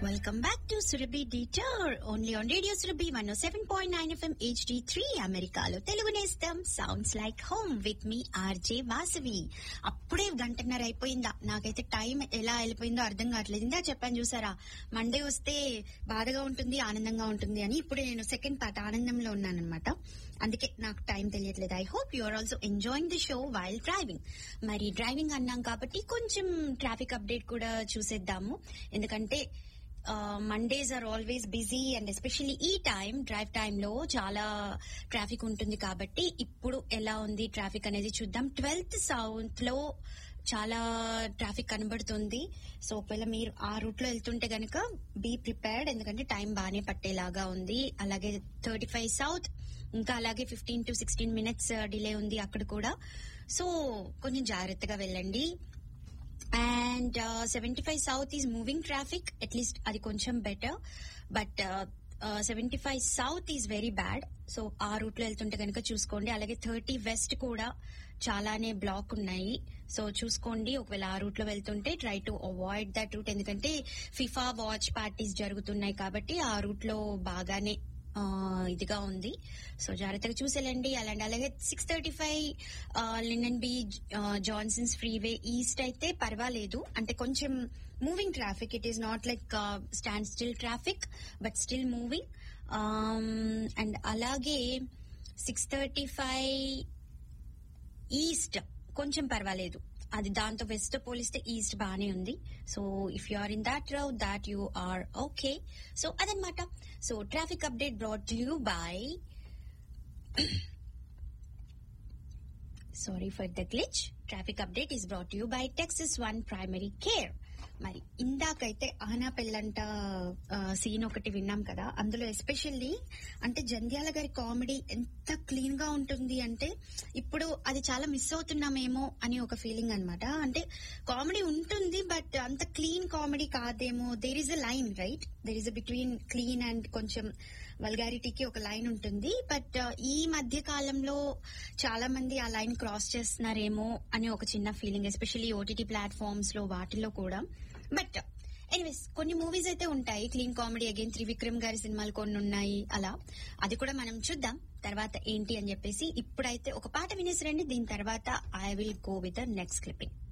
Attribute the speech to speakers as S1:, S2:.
S1: Welcome back to Surabhi Detour, only on Radio Surabhi 107.9 FM HD3 అమెరికాలో Telugu Nestham sounds like home with me R J Vasavi అప్పుడే గంటన్నర అయిపోయిందా నాకైతే time ఎలా వెళ్ళిపోయిందో అర్థం కావట్లేదు ఇందా చెప్పాను చూసారా మండే వస్తే బాధగా ఉంటుంది ఆనందంగా ఉంటుంది అని ఇప్పుడు నేను సెకండ్ పార్ట్ ఆనందంలో ఉన్నానన్నమాట అందుకే నాకు టైం తెలియట్లేదు I hope you are also enjoying the show while driving మరి డ్రైవింగ్ అన్నాం కాబట్టి కొంచెం ట్రాఫిక్ అప్డేట్ కూడా చూసేద్దాము ఎందుకంటే Mondays are always busy and especially ఈ టైం డ్రైవ్ టైమ్ లో చాలా ట్రాఫిక్ ఉంటుంది కాబట్టి ఇప్పుడు ఎలా ఉంది ట్రాఫిక్ అనేది చూద్దాం ట్వెల్త్ సౌత్ లో చాలా ట్రాఫిక్ కనబడుతుంది సో ఒకవేళ మీరు ఆ రూట్ లో వెళ్తుంటే గనక బీ ప్రిపేర్డ్ ఎందుకంటే టైం బాగానే పట్టేలాగా ఉంది అలాగే థర్టీ ఫైవ్ సౌత్ ఇంకా అలాగే fifteen to sixteen minutes delay ఉంది అక్కడ కూడా సో కొంచెం జాగ్రత్తగా వెళ్ళండి and seventy five south is moving traffic at least అది కొంచెం better but seventy five south is very bad so ఆ రూట్ లో వెళ్తుంటే కనుక చూసుకోండి అలాగే థర్టీ వెస్ట్ కూడా చాలానే బ్లాక్ ఉన్నాయి సో చూసుకోండి ఒకవేళ ఆ రూట్ లో వెళ్తుంటే try to avoid that route ఎందుకంటే ఫిఫా వాచ్ పార్టీస్ జరుగుతున్నాయి కాబట్టి ఆ రూట్ లో బాగానే ఇదిగా ఉంది సో జాగ్రత్తగా చూసేలండి అలాంటి అలాగే six thirty five Lyndon B Johnson's freeway east అయితే పర్వాలేదు అంటే కొంచెం moving traffic it is not like stand still traffic but still moving and అలాగే సిక్స్ థర్టీ ఫైవ్ ఈస్ట్ కొంచెం పర్వాలేదు అది దాంతో వెస్ట్ పోలిస్తే ఈస్ట్ బానే ఉంది so if you are in that route that you are okay so అదనమాట so traffic update brought you by sorry for the glitch traffic update is brought you by Texas one primary care మరి ఇందాకైతే ఆనా పెళ్ళంట scene ఒకటి విన్నాం కదా అందులో especially అంటే జంధ్యాల గారి కామెడీ ఎంత క్లీన్ గా ఉంటుంది అంటే ఇప్పుడు అది చాలా మిస్ అవుతున్నామేమో అని ఒక ఫీలింగ్ అనమాట అంటే కామెడీ ఉంటుంది బట్ అంత క్లీన్ కామెడీ కాదేమో there is a line right there is a between clean and కొంచెం వల్గారిటీకి ఒక లైన్ ఉంటుంది బట్ ఈ మధ్య కాలంలో చాలా మంది ఆ లైన్ క్రాస్ చేస్తున్నారేమో అని ఒక చిన్న ఫీలింగ్ ఎస్పెషల్లీ ఓటీటీ ప్లాట్ఫామ్స్ లో వాటిలో కూడా బట్ ఎనీవేస్ కొన్ని మూవీస్ అయితే ఉంటాయి క్లీన్ కామెడీ అగైన్ త్రివిక్రమ్ గారి సినిమాలు కొన్ని ఉన్నాయి అలా అది కూడా మనం చూద్దాం తర్వాత ఏంటి అని చెప్పేసి ఇప్పుడైతే ఒక పాట వినేసి రండి దీని తర్వాత I will go with the next clipping